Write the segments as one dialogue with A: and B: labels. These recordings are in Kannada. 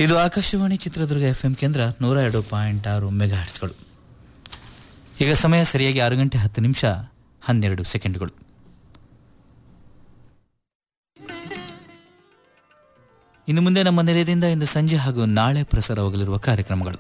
A: ಇದು ಆಕಾಶವಾಣಿ ಚಿತ್ರದುರ್ಗ ಎಫ್ ಎಂ ಕೇಂದ್ರ ನೂರ ಎರಡು ಪಾಯಿಂಟ್ ಆರು ಮೆಗಾ ಹರ್ಟ್ಸ್ಗಳು ಈಗ ಸಮಯ ಸರಿಯಾಗಿ ಆರು ಗಂಟೆ ಹತ್ತು ನಿಮಿಷ ಹನ್ನೆರಡು ಸೆಕೆಂಡ್ಗಳು ಇನ್ನು ಮುಂದೆ ನಮ್ಮ ನಿಲಯದಿಂದ ಇಂದು ಸಂಜೆ ಹಾಗೂ ನಾಳೆ ಪ್ರಸಾರವಾಗಲಿರುವ ಕಾರ್ಯಕ್ರಮಗಳು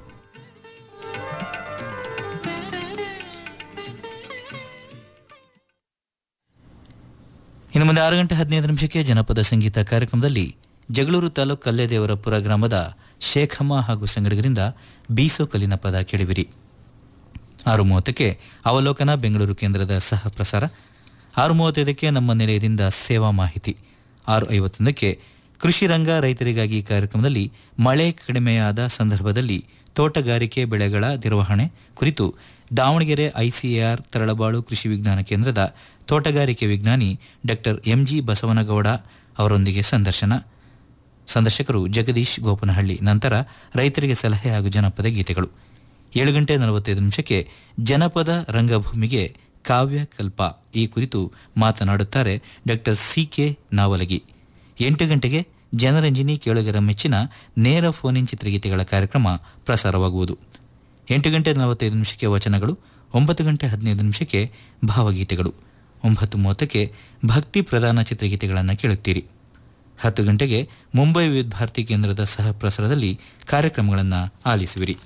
A: ಇನ್ನು ಮುಂದೆ ಆರು ಗಂಟೆ ಹದಿನೈದು ನಿಮಿಷಕ್ಕೆ ಜನಪದ ಸಂಗೀತ ಕಾರ್ಯಕ್ರಮದಲ್ಲಿ ಜಗಳೂರು ತಾಲೂಕು ಕಲ್ಲೇದೇವರಪುರ ಗ್ರಾಮದ ಶೇಖಮ್ಮ ಹಾಗೂ ಸಂಗಡಿಗರಿಂದ ಬೀಸೋ ಕಲ್ಲಿನ ಪದ ಕೇಳಿವಿರಿ ಆರು ಮೂವತ್ತಕ್ಕೆ ಅವಲೋಕನ ಬೆಂಗಳೂರು ಕೇಂದ್ರದ ಸಹ ಪ್ರಸಾರ ಆರು ಮೂವತ್ತೈದಕ್ಕೆ ನಮ್ಮ ನಿಲಯದಿಂದ ಸೇವಾ ಮಾಹಿತಿ ಆರು ಐವತ್ತೊಂದಕ್ಕೆ ಕೃಷಿ ರಂಗ ರೈತರಿಗಾಗಿ ಕಾರ್ಯಕ್ರಮದಲ್ಲಿ ಮಳೆ ಕಡಿಮೆಯಾದ ಸಂದರ್ಭದಲ್ಲಿ ತೋಟಗಾರಿಕೆ ಬೆಳೆಗಳ ನಿರ್ವಹಣೆ ಕುರಿತು ದಾವಣಗೆರೆ ಐಸಿಎಆರ್ ತರಳಬಾಳು ಕೃಷಿ ವಿಜ್ಞಾನ ಕೇಂದ್ರದ ತೋಟಗಾರಿಕೆ ವಿಜ್ಞಾನಿ ಡಾಕ್ಟರ್ ಎಂಜಿ ಬಸವನಗೌಡ ಅವರೊಂದಿಗೆ ಸಂದರ್ಶನ ಸಂದರ್ಶಕರು ಜಗದೀಶ್ ಗೋಪನಹಳ್ಳಿ ನಂತರ ರೈತರಿಗೆ ಸಲಹೆ ಹಾಗೂ ಜನಪದ ಗೀತೆಗಳು ಏಳು ಗಂಟೆ ನಲವತ್ತೈದು ನಿಮಿಷಕ್ಕೆ ಜನಪದ ರಂಗಭೂಮಿಗೆ ಕಾವ್ಯ ಕಲ್ಪ ಈ ಕುರಿತು ಮಾತನಾಡುತ್ತಾರೆ ಡಾಕ್ಟರ್ ಸಿ ಕೆ ನಾವಲಗಿ ಎಂಟು ಗಂಟೆಗೆ ಜನರಂಜಿನಿ ಕೇಳುಗರ ಮೆಚ್ಚಿನ ನೇರ ಫೋನ್ ಇನ್ ಚಿತ್ರಗೀತೆಗಳ ಕಾರ್ಯಕ್ರಮ ಪ್ರಸಾರವಾಗುವುದು ಎಂಟು ಗಂಟೆ ನಲವತ್ತೈದು ನಿಮಿಷಕ್ಕೆ ವಚನಗಳು ಒಂಬತ್ತು ಗಂಟೆ ಹದಿನೈದು ನಿಮಿಷಕ್ಕೆ ಭಾವಗೀತೆಗಳು ಒಂಬತ್ತು ಮೂವತ್ತಕ್ಕೆ ಭಕ್ತಿ ಪ್ರಧಾನ ಚಿತ್ರಗೀತೆಗಳನ್ನು ಕೇಳುತ್ತೀರಿ ಹತ್ತು ಗಂಟೆಗೆ ಮುಂಬೈ ವಿವಿಧ ಭಾರತಿ ಕೇಂದ್ರದ ಸಹ ಪ್ರಸಾರದಲ್ಲಿ ಕಾರ್ಯಕ್ರಮಗಳನ್ನು ಆಲಿಸುವಿರಿ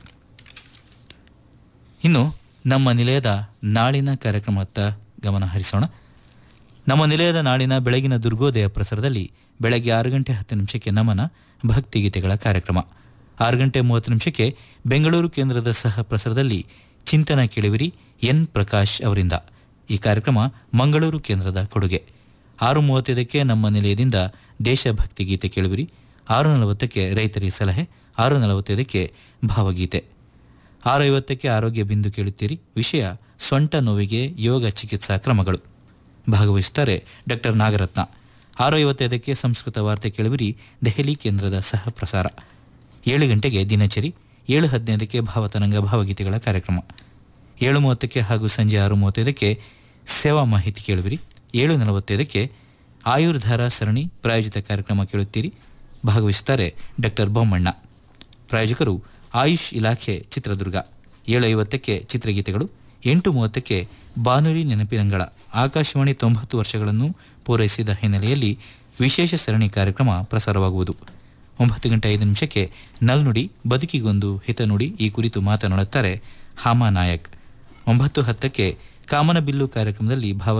A: ಇನ್ನು ನಮ್ಮ ನಿಲಯದ ನಾಳಿನ ಕಾರ್ಯಕ್ರಮತ್ತ ಗಮನ ಹರಿಸೋಣ ನಮ್ಮ ನಿಲಯದ ನಾಳಿನ ಬೆಳಗಿನ ದುರ್ಗೋದಯ ಪ್ರಸಾರದಲ್ಲಿ ಬೆಳಗ್ಗೆ ಆರು ಗಂಟೆ ಹತ್ತು ನಿಮಿಷಕ್ಕೆ ನಮನ ಭಕ್ತಿಗೀತೆಗಳ ಕಾರ್ಯಕ್ರಮ ಆರು ಗಂಟೆ ಮೂವತ್ತು ನಿಮಿಷಕ್ಕೆ ಬೆಂಗಳೂರು ಕೇಂದ್ರದ ಸಹ ಪ್ರಸಾರದಲ್ಲಿ ಚಿಂತನ ಕೇಳುವಿರಿ ಎನ್ ಪ್ರಕಾಶ್ ಅವರಿಂದ ಈ ಕಾರ್ಯಕ್ರಮ ಮಂಗಳೂರು ಕೇಂದ್ರದ ಕೊಡುಗೆ ಆರು ಮೂವತ್ತೈದಕ್ಕೆ ನಮ್ಮ ನಿಲಯದಿಂದ ದೇಶಭಕ್ತಿ ಗೀತೆ ಕೇಳುವಿರಿ ಆರು ನಲವತ್ತಕ್ಕೆ ರೈತರಿಗೆ ಸಲಹೆ ಆರು ನಲವತ್ತೈದಕ್ಕೆ ಭಾವಗೀತೆ ಆರು ಐವತ್ತಕ್ಕೆ ಆರೋಗ್ಯ ಬಿಂದು ಕೇಳುತ್ತೀರಿ ವಿಷಯ ಸೊಂಟ ನೋವಿಗೆ ಯೋಗ ಚಿಕಿತ್ಸಾ ಕ್ರಮಗಳು ಭಾಗವಹಿಸುತ್ತಾರೆ ಡಾಕ್ಟರ್ ನಾಗರತ್ನ ಆರು ಐವತ್ತೈದಕ್ಕೆ ಸಂಸ್ಕೃತ ವಾರ್ತೆ ಕೇಳುವಿರಿ ದೆಹಲಿ ಕೇಂದ್ರದ ಸಹ ಪ್ರಸಾರ ಏಳು ಗಂಟೆಗೆ ದಿನಚರಿ ಏಳು ಹದಿನೈದಕ್ಕೆ ಭಾವತರಂಗ ಭಾವಗೀತೆಗಳ ಕಾರ್ಯಕ್ರಮ ಏಳು ಮೂವತ್ತಕ್ಕೆ ಹಾಗೂ ಸಂಜೆ ಆರು ಮೂವತ್ತೈದಕ್ಕೆ ಸೇವಾ ಮಾಹಿತಿ ಕೇಳುವಿರಿ ಏಳು ನಲವತ್ತೈದಕ್ಕೆ ಆಯುರ್ಧಾರ ಸರಣಿ ಪ್ರಾಯೋಜಿತ ಕಾರ್ಯಕ್ರಮ ಕೇಳುತ್ತೀರಿ ಭಾಗವಹಿಸುತ್ತಾರೆ ಡಾಕ್ಟರ್ ಬೊಮ್ಮಣ್ಣ ಪ್ರಾಯೋಜಕರು ಆಯುಷ್ ಇಲಾಖೆ ಚಿತ್ರದುರ್ಗ ಏಳು ಐವತ್ತಕ್ಕೆ ಚಿತ್ರಗೀತೆಗಳು ಎಂಟು ಮೂವತ್ತಕ್ಕೆ ಬಾನುಲಿ ನೆನಪಿನಂಗಳ ಆಕಾಶವಾಣಿ ತೊಂಬತ್ತು ವರ್ಷಗಳನ್ನು ಪೂರೈಸಿದ ಹಿನ್ನೆಲೆಯಲ್ಲಿ ವಿಶೇಷ ಸರಣಿ ಕಾರ್ಯಕ್ರಮ ಪ್ರಸಾರವಾಗುವುದು ಒಂಬತ್ತು ಗಂಟೆ ಐದು ನಿಮಿಷಕ್ಕೆ ನಲ್ನುಡಿ ಬದುಕಿಗೊಂದು ಹಿತನುಡಿ ಈ ಕುರಿತು ಮಾತನಾಡುತ್ತಾರೆ ಹಾಮಾ ನಾಯಕ್ ಒಂಬತ್ತು ಹತ್ತಕ್ಕೆ ಕಾಮನಬಿಲ್ಲು ಕಾರ್ಯಕ್ರಮದಲ್ಲಿ ಭಾವ